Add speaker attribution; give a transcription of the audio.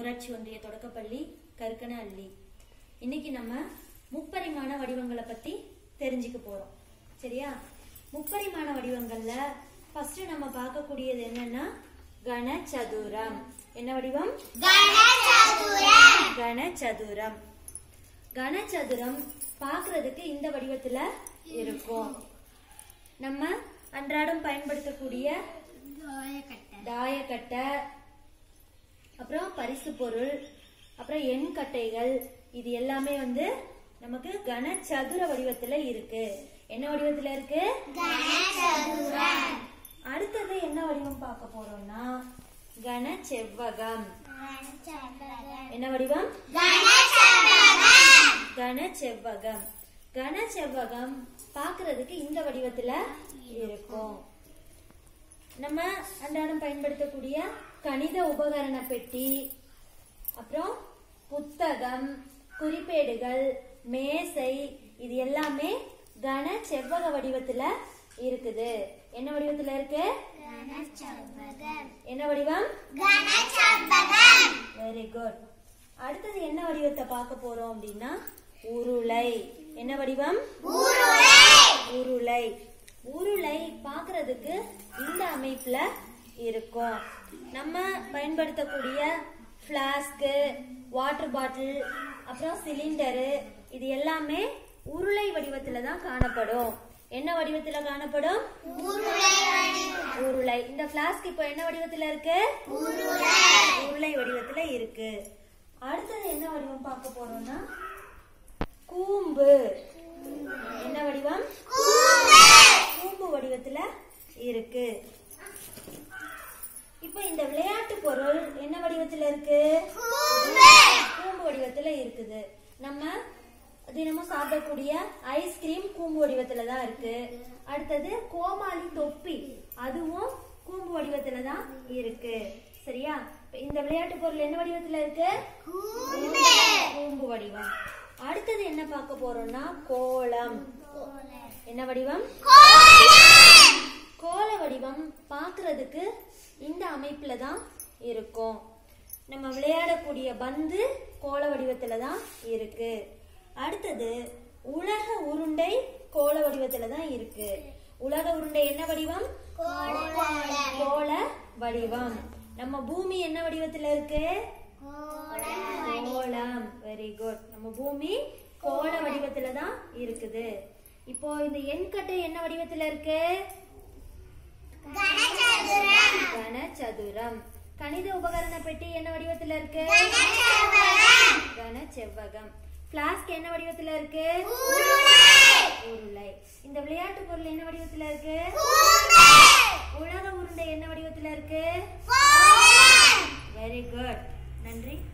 Speaker 1: ஊராட்சி ஒன்றிய தொடக்கப்பள்ளி கருக்கன அள்ளி இன்னைக்கு நம்ம முப்பரிமாண வடிவங்களை பத்தி தெரிஞ்சுக்க போறோம் சரியா முப்பரிமாண வடிவங்கள்ல ஃபர்ஸ்ட் நம்ம பார்க்கக்கூடியது என்னன்னா கனசதுரம் என்ன வடிவம் கனசதுரம் கனசதுரம் பார்க்கிறதுக்கு இந்த வடிவத்துல இருக்கும் நம்ம அன்றாடம் பயன்படுத்தக்கூடிய தாயக்கட்டை அப்புறம் பரிசு பொருள் அப்புறம் எண் கட்டைகள் இது எல்லாமே வந்து நமக்கு கனசதுர வடிவத்துல இருக்கு என்ன வடிவத்துல இருக்கு அடுத்தது என்ன வடிவம் பார்க்க போறோம்னா கன செவ்வகம் என்ன வடிவம் கன செவ்வகம் கன செவ்வகம் பார்க்கிறதுக்கு இந்த வடிவத்துல இருக்கும் நம்ம அன்றாடம் பயன்படுத்தக்கூடிய கணித உபகரண பெட்டி அப்புறம் புத்தகம் குறிப்பேடுகள் மேசை இது எல்லாமே கன செவ்வக வடிவத்துல இருக்குது என்ன வடிவத்துல இருக்கு என்ன வடிவம் வெரி குட் அடுத்தது என்ன வடிவத்தை பார்க்க போறோம் அப்படின்னா உருளை என்ன வடிவம் உருளை உருளை பார்க்கிறதுக்கு இந்த அமைப்புல இருக்கும் நம்ம பயன்படுத்தக்கூடிய ஃப்ளாஸ்க்கு வாட்டர் பாட்டில் அப்புறம் சிலிண்டரு இது எல்லாமே உருளை வடிவத்துல தான் காணப்படும் என்ன வடிவத்துல காணப்படும் உருளை இந்த ஃப்ளாஸ்க் இப்போ என்ன வடிவத்துல இருக்கு உருளை வடிவத்துல இருக்கு அடுத்தது என்ன வடிவம் பார்க்க போறோம்னா கூம்பு என்ன வடிவம் கூம்பு வடிவத்துல இருக்கு இப்போ இந்த விளையாட்டு பொருள் என்ன வடிவத்துல இருக்கு கூம்பு வடிவத்துல இருக்குது நம்ம தினமும் சாப்பிடக்கூடிய ஐஸ்கிரீம் கூம்பு வடிவத்துல தான் இருக்கு அடுத்தது கோமாளி தொப்பி அதுவும் கூம்பு வடிவத்துல தான் இருக்கு சரியா இப்ப இந்த விளையாட்டு பொருள் என்ன வடிவத்துல இருக்கு கூம்பு வடிவம் அடுத்தது என்ன பார்க்க போறோம்னா கோலம் என்ன வடிவம் கோல வடிவம் பார்க்கிறதுக்கு இந்த அமைப்புல தான் இருக்கும் நம்ம விளையாடக்கூடிய பந்து கோல வடிவத்துல தான் இருக்கு அடுத்தது உலக உருண்டை கோல வடிவத்துல தான் இருக்கு உலக உருண்டை என்ன வடிவம் கோல வடிவம் நம்ம பூமி என்ன வடிவத்துல இருக்கு கோலம் வெரி குட் நம்ம பூமி கோள வடிவத்துல தான் இருக்குது இப்போ இந்த எண்கட்டை என்ன வடிவத்துல இருக்கு கனசதுரம் கணித உபகரண பெட்டி என்ன வடிவத்துல இருக்கு கன செவ்வகம் பிளாஸ்க் என்ன வடிவத்துல இருக்கு உருளை இந்த விளையாட்டு பொருள் என்ன வடிவத்துல இருக்கு உலக உருண்டை என்ன வடிவத்துல இருக்கு வெரி குட் நன்றி